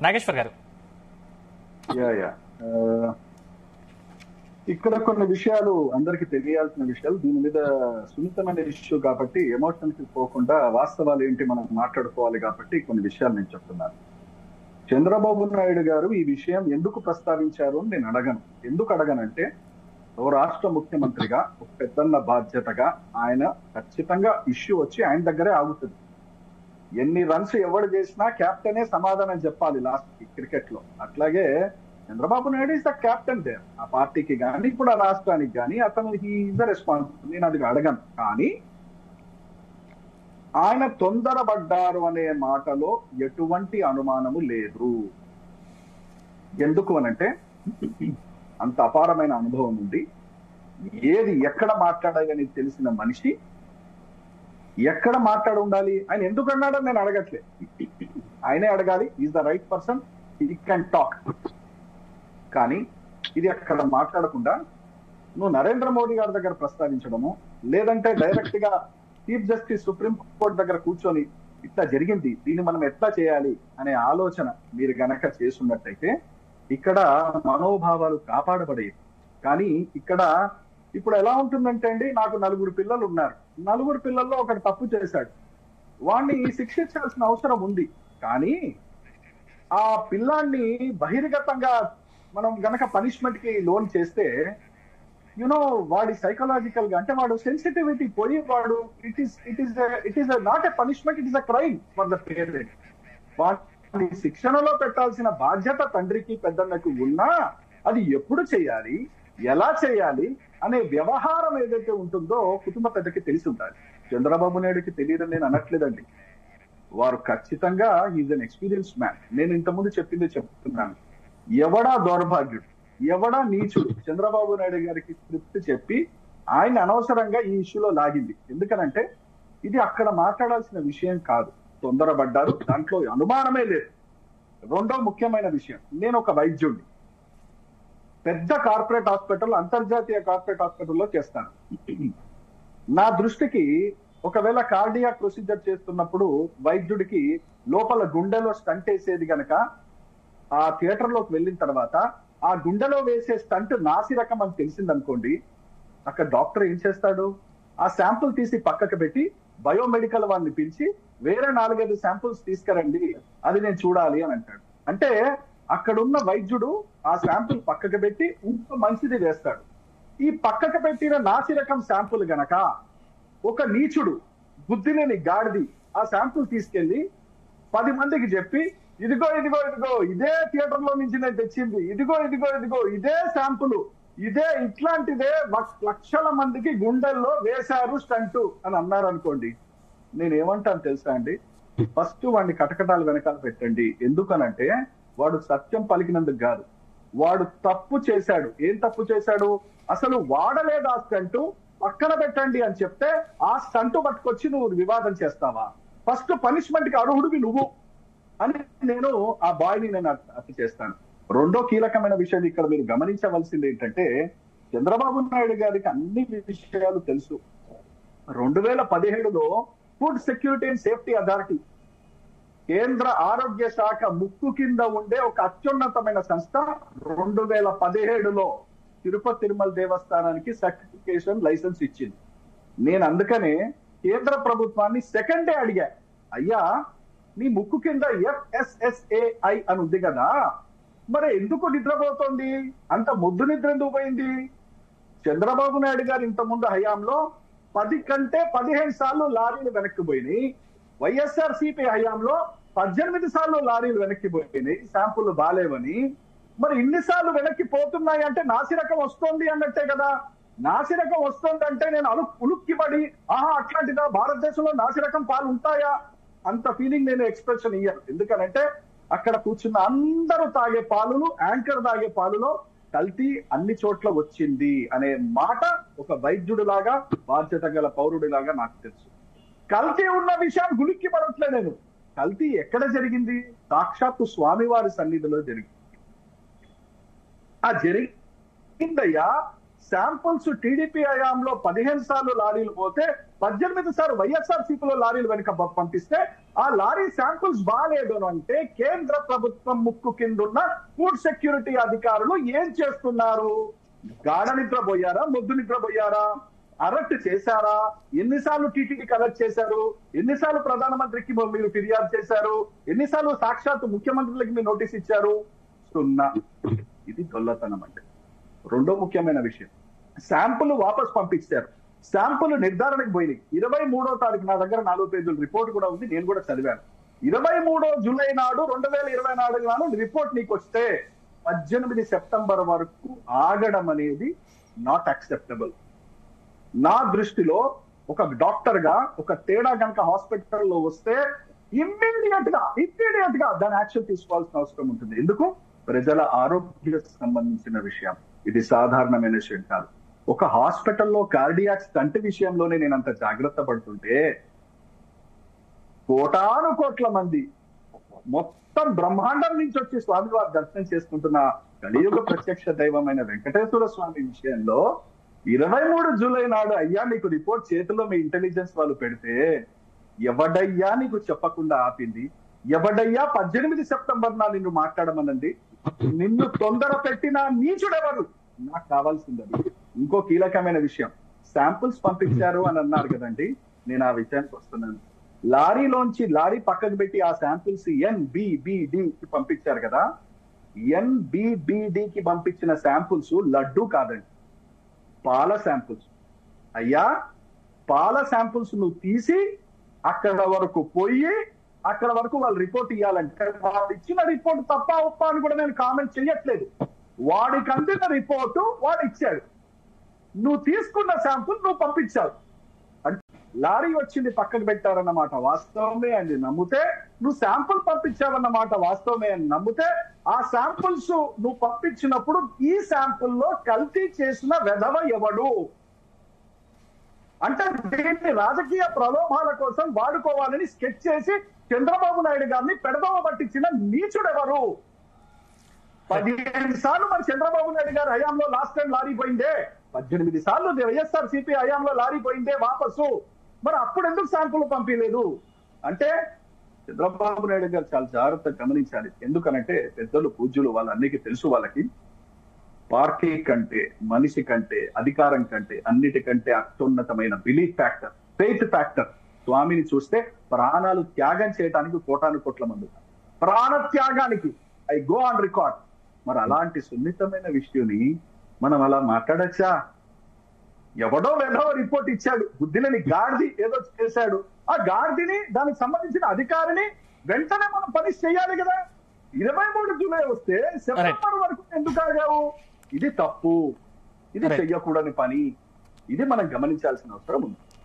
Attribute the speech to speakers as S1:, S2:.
S1: నాగేశ్వర్ గారు
S2: yeah yeah ఆ, ఇక్కడ కొన్ని విషయాలు అందరికి తెలియాల్సిన విషయాలు దీని మీద సున్నితమైన ఇష్యూ కాబట్టి ఎమోషన్స్ కి పోకుండా వాస్తవాలు ఏంటి మనం మాట్లాడుకోవాలి కాబట్టి కొన్ని విషయాలు నేను చెప్తున్నాను చంద్రబాబు నాయుడు గారు ఈ విషయం ఎందుకు ప్రస్తావించారు అని నేను అడగను ఎందుకు అడగనంటే ఓ రాష్ట్ర ముఖ్యమంత్రిగా ఒక పెద్దన్న బాధ్యతగా ఆయన ఖచ్చితంగా ఇష్యూ వచ్చి ఆయన దగ్గరే ఆగుతుంది ఎన్ని రన్స్ ఎవడు చేసినా కెప్టెనే సమాధానం చెప్పాలి లాస్ట్ కి క్రికెట్ లో అట్లాగే Chandrababu Naidu is the captain there ఆ పార్టీకి కానీ ఇప్పుడు ఆ రాష్ట్రానికి కానీ అతను ఈజ్ ద రెస్పాన్సిబుల్ నేను అది అడగను కానీ ఆయన తొందరపడ్డారు అనే మాటలో ఎటువంటి అనుమానము లేదు ఎందుకు అనంటే అంత అపారమైన అనుభవం ఉంది ఏది ఎక్కడ మాట్లాడాలని తెలిసిన మనిషి ఎక్కడ మాట్లాడి ఉండాలి ఆయన ఎందుకు అన్నాడో నేను అడగట్లేదు ఆయనే అడగాలి is the right person he can talk కానీ ఇది అక్కడ మాట్లాడకుండా నువ్వు నరేంద్ర మోడీ గారి దగ్గర ప్రస్తావించడము లేదంటే డైరెక్ట్ గా చీఫ్ జస్టిస్ సుప్రీం కోర్ట్ దగ్గర కూర్చొని ఇట్లా జరిగింది దీన్ని మనం ఎట్లా చేయాలి అనే ఆలోచన మీరు గనక చేసున్నట్టయితే ఇక్కడ మనోభావాలు కాపాడబడేవి కానీ ఇక్కడ ఇప్పుడు ఎలా ఉంటుందంటే అండి నాకు నలుగురు పిల్లలు ఉన్నారు నలుగురు పిల్లల్లో ఒకటి తప్పు చేశాడు వాణ్ణి శిక్షించాల్సిన అవసరం ఉంది కానీ ఆ పిల్లాన్ని బహిర్గతంగా మనం గనక పనిష్మెంట్ కి లోన్ చేస్తే యునో వాడి సైకలాజికల్ గా అంటే వాడు సెన్సిటివిటీ పోయి వాడు it is it is it is not a punishment it is a crime for the parent వాడిని శిక్షణలో పెట్టాల్సిన బాధ్యత తండ్రికి పెద్దన్నకు ఉన్నా అది ఎప్పుడు చేయాలి ఎలా చేయాలి అనే వ్యవహారం ఏదైతే ఉంటుందో కుటుంబ పెద్దకి తెలిసి ఉండాలి చంద్రబాబు నాయుడుకి తెలియదని నేను అనట్లేదండి వారు ఖచ్చితంగా ఈజ్ అన్ ఎక్స్పీరియన్స్ మ్యాన్ నేను ఇంతకుముందు చెప్పింది చెప్తున్నాను ఎవడా దౌర్భాగ్యుడు ఎవడా నీచుడు చంద్రబాబు నాయుడు గారికి స్క్రిప్ట్ చెప్పి ఆయన అనవసరంగా ఈ ఇష్యూలో లాగింది ఎందుకనంటే ఇది అక్కడ మాట్లాడాల్సిన విషయం కాదు తొందరపడ్డారు దాంట్లో అనుమానమే లేదు రెండో ముఖ్యమైన విషయం నేను ఒక వైద్యుడిని పెద్ద కార్పొరేట్ హాస్పిటల్ అంతర్జాతీయ కార్పొరేట్ హాస్పిటల్లో చేస్తాను నా దృష్టికి ఒకవేళ కార్డియాక్ ప్రొసీజర్ చేస్తున్నప్పుడు వైద్యుడికి లోపల గుండెలో స్టంట్ వేసేది గనక ఆ థియేటర్ లోకి వెళ్ళిన తర్వాత ఆ గుండెలో వేసే స్టంట్ నాసి రకం అని తెలిసిందనుకోండి అక్కడ డాక్టర్ ఏం చేస్తాడు ఆ శాంపుల్ తీసి పక్కకు పెట్టి బయోమెడికల్ వాడిని పిలిచి వేరే నాలుగైదు శాంపుల్స్ తీసుకురండి అది నేను చూడాలి అని అంటాడు అంటే అక్కడున్న వైద్యుడు ఆ శాంపుల్ పక్కకు పెట్టి ఇంకో మంచిది వేస్తాడు ఈ పక్కకు పెట్టిన నాసి రకం శాంపుల్ గనక ఒక నీచుడు బుద్ధి లేని గాడిది ఆ శాంపుల్ తీసుకెళ్లి పది మందికి చెప్పి ఇదిగో ఇదిగో ఇదిగో ఇదే థియేటర్ లో నుంచి నేను తెచ్చింది ఇదిగో ఇదిగో ఇదిగో ఇదే శాంపుల్ ఇదే ఇట్లాంటిదే లక్ష- లక్షల మందికి గుండెల్లో వేశారు స్టంటు అని అన్నారు అనుకోండి నేను ఏమంటాను తెలుసా అండి ఫస్ట్ వాడిని కటకటాలు వెనకాల పెట్టండి ఎందుకనంటే వాడు సత్యం పలికినందుకు కాదు వాడు తప్పు చేశాడు ఏం తప్పు చేశాడు అసలు వాడలేదు ఆ స్టంటు పక్కన పెట్టండి అని చెప్తే ఆ స్టంటు పట్టుకొచ్చి నువ్వు వివాదం చేస్తావా ఫస్ట్ పనిష్మెంట్ కి అర్హుడివి నువ్వు అని నేను ఆ బాయ్ ని నేను అర్థం చేస్తాను రెండో కీలకమైన విషయం ఇక్కడ మీరు గమనించవలసింది ఏంటంటే చంద్రబాబు నాయుడు గారికి అన్ని విషయాలు తెలుసు రెండు వేల పదిహేడులో food security and safety authority కేంద్ర ఆరోగ్య శాఖ ముక్కు కింద ఉండే ఒక అత్యున్నతమైన సంస్థ రెండు వేల పదిహేడులో తిరుపతి తిరుమల దేవస్థానానికి సర్టిఫికేషన్ లైసెన్స్ ఇచ్చింది నేను అందుకనే కేంద్ర ప్రభుత్వాన్ని సెకండ్ డే అడిగా అయ్యా నీ ముక్కు కింద ఎఫ్ఎస్ఎస్ఏఐ అని ఉంది కదా మరి ఎందుకు నిద్రపోతోంది అంత ముద్దు నిద్ర ఎందుకు పోయింది చంద్రబాబు నాయుడు గారు ఇంత ముందు హయాంలో పది కంటే పదిహేను సార్లు లారీలు వెనక్కి పోయినాయి వైఎస్ఆర్ సిపి హయాంలో పద్దెనిమిది సార్లు లారీలు వెనక్కి పోయినాయి శాంపుల్ బాలేవని మరి ఇన్నిసార్లు వెనక్కి పోతున్నాయి అంటే నాసిరకం వస్తోంది అన్నట్టే కదా నాసిరకం వస్తోంది అంటే నేను అలు ఉలుక్కిపడి ఆహా అట్లాంటిదా భారతదేశంలో నాసిరకం పాలు ఉంటాయా అంత ఫీలింగ్ నేను ఎక్స్ప్రెషన్ ఇయ్యను ఎందుకనంటే అక్కడ కూర్చున్న అందరూ తాగే పాలులు యాంకర్ తాగే పాలులో కల్తీ అన్ని చోట్ల వచ్చింది అనే మాట ఒక వైద్యుడు లాగా బాధ్యత గల పౌరుడి లాగా నాకు తెలుసు కల్తీ ఉన్న విషయాన్ని గులిక్కి పడట్లే నేను కల్తీ ఎక్కడ జరిగింది సాక్షాత్తు స్వామివారి సన్నిధిలో జరిగింది ఆ జరిగిందయ్యా శాంపుల్స్ టీడీపీ హయాంలో పదిహేను సార్లు లారీలు పోతే పద్దెనిమిది సార్లు వైఎస్ఆర్ సిపిలో లారీలు వెనుక ప- పంపిస్తే ఆ లారీ శాంపుల్స్ బాగాలేదు అని అంటే కేంద్ర ప్రభుత్వం ముక్కు కిందున్న ఫుడ్ సెక్యూరిటీ అధికారులు ఏం చేస్తున్నారు గాఢ నిద్రపోయారా ముద్దు నిద్రపోయారా అరెస్ట్ చేశారా ఎన్నిసార్లు టీటీడీకి అరెస్ట్ చేశారు ఎన్నిసార్లు ప్రధానమంత్రికి మీరు ఫిర్యాదు చేశారు ఎన్నిసార్లు సాక్షాత్ ముఖ్యమంత్రులకి మీరు నోటీస్ ఇచ్చారు సున్నా ఇది దొల్లతనం అంటే రెండో ముఖ్యమైన విషయం శాంపుల్ వాపస్ పంపించారు శాంపుల్ నిర్ధారణకు పోయినాయి ఇరవై మూడో తారీఖు నా దగ్గర నాలుగు పేజీల రిపోర్ట్ కూడా ఉంది నేను కూడా చదివాను ఇరవై మూడో జూలై నాడు రెండు వేల ఇరవై నాలుగు నాడు రిపోర్ట్ నీకు వస్తే పద్దెనిమిది సెప్టెంబర్ వరకు ఆగడం అనేది నాట్ అక్సెప్టబుల్ నా దృష్టిలో ఒక డాక్టర్ గా ఒక తేడా కనుక హాస్పిటల్లో వస్తే ఇమ్మీడియట్ గా ఇమ్మీడియట్ గా దాని యాక్షన్ తీసుకోవాల్సిన అవసరం ఉంటుంది ఎందుకు ప్రజల ఆరోగ్య సంబంధించిన విషయం ఇది సాధారణమైన విషయం కాదు ఒక హాస్పిటల్లో కార్డియాక్ స్టంట్ విషయంలోనే నేను అంత జాగ్రత్త పడుతుంటే కోటాను కోట్ల మంది మొత్తం బ్రహ్మాండం నుంచి వచ్చి స్వామివారి దర్శనం చేసుకుంటున్న కలియుగ ప్రత్యక్ష దైవమైన వెంకటేశ్వర స్వామి విషయంలో ఇరవై మూడు జూలై నాడు అయ్యా నీకు రిపోర్ట్ చేతిలో మీ ఇంటెలిజెన్స్ వాళ్ళు పెడితే ఎవడయ్యా నీకు చెప్పకుండా ఆపింది ఎవడయ్యా పద్దెనిమిది సెప్టెంబర్ నా నిన్ను మాట్లాడమనండి నిన్ను తొందర పెట్టిన నీచుడెవరు నాకు కావాల్సింది అది ఇంకో కీలకమైన విషయం శాంపుల్స్ పంపించారు అని అన్నారు కదండి నేను ఆ విషయానికి వస్తున్నాను లారీలోంచి లారీ పక్కకు పెట్టి ఆ శాంపిల్స్ ఎన్బిబిడి కి పంపించారు కదా ఎన్బిబిడి కి పంపించిన శాంపుల్స్ లడ్డు కాదండి పాల శాంపుల్స్ అయ్యా పాల శాంపుల్స్ నువ్వు తీసి అక్కడ వరకు పోయి అక్కడ వరకు వాళ్ళు రిపోర్ట్ ఇవ్వాలంటే వాళ్ళు ఇచ్చిన రిపోర్ట్ తప్ప ఒప్ప అని కూడా నేను కామెంట్ చేయట్లేదు వాడికి అందిన రిపోర్టు వాడు ఇచ్చాడు నువ్వు తీసుకున్న శాంపుల్ నువ్వు పంపించావు అంటే లారీ వచ్చింది పక్కకు పెట్టారన్నమాట వాస్తవమే అని నమ్మితే నువ్వు శాంపుల్ పంపించావన్నమాట వాస్తవమే అని నమ్మితే ఆ శాంపుల్స్ నువ్వు పంపించినప్పుడు ఈ శాంపుల్లో కల్తీ చేసిన వెధవ ఎవడు అంటే దీన్ని రాజకీయ ప్రలోభాల కోసం వాడుకోవాలని స్కెచ్ చేసి చంద్రబాబు నాయుడు గారిని పెడదవ పట్టించిన నీచుడెవరు పదిహేను సార్లు మరి చంద్రబాబు నాయుడు గారి హయాంలో లాస్ట్ టైం లారీ పోయిందే పద్దెనిమిది సార్లు వైఎస్ఆర్ సిపి హయాంలో లారీ పోయిందే వాపసు మరి అప్పుడు ఎందుకు శాంపుల్ పంపించలేదు అంటే చంద్రబాబు నాయుడు గారు చాలా జాగ్రత్తగా గమనించాలి ఎందుకనంటే పెద్దలు పూజ్యులు వాళ్ళన్నికి తెలుసు వాళ్ళకి పార్టీ కంటే మనిషి కంటే అధికారం కంటే అన్నిటికంటే అత్యున్నతమైన బిలీఫ్ ఫ్యాక్టర్ ఫెయిత్ ఫ్యాక్టర్ స్వామిని చూస్తే ప్రాణాలు త్యాగం చేయడానికి కోటాను కోట్ల మంది ఉన్నారు. ప్రాణ త్యాగానికి ఐ గో ఆన్ రికార్డ్ మరి అలాంటి సున్నితమైన విషయాన్ని మనం అలా మాట్లాడచ్చా ఎవడో వెధవ రిపోర్ట్ ఇచ్చాడు బుద్ధిని గాడిది ఏదో చేశాడు ఆ గాడిని దానికి సంబంధించిన అధికారిని వెంటనే మనం పని చేయాలి కదా ఇరవై మూడు జూలై వస్తే సెప్టెంబర్ వరకు ఎందుకు ఆగావు ఇది తప్పు ఇది
S1: Correct.
S2: చెయ్యకూడని పని ఇది మనం గమనించాల్సిన అవసరం ఉంది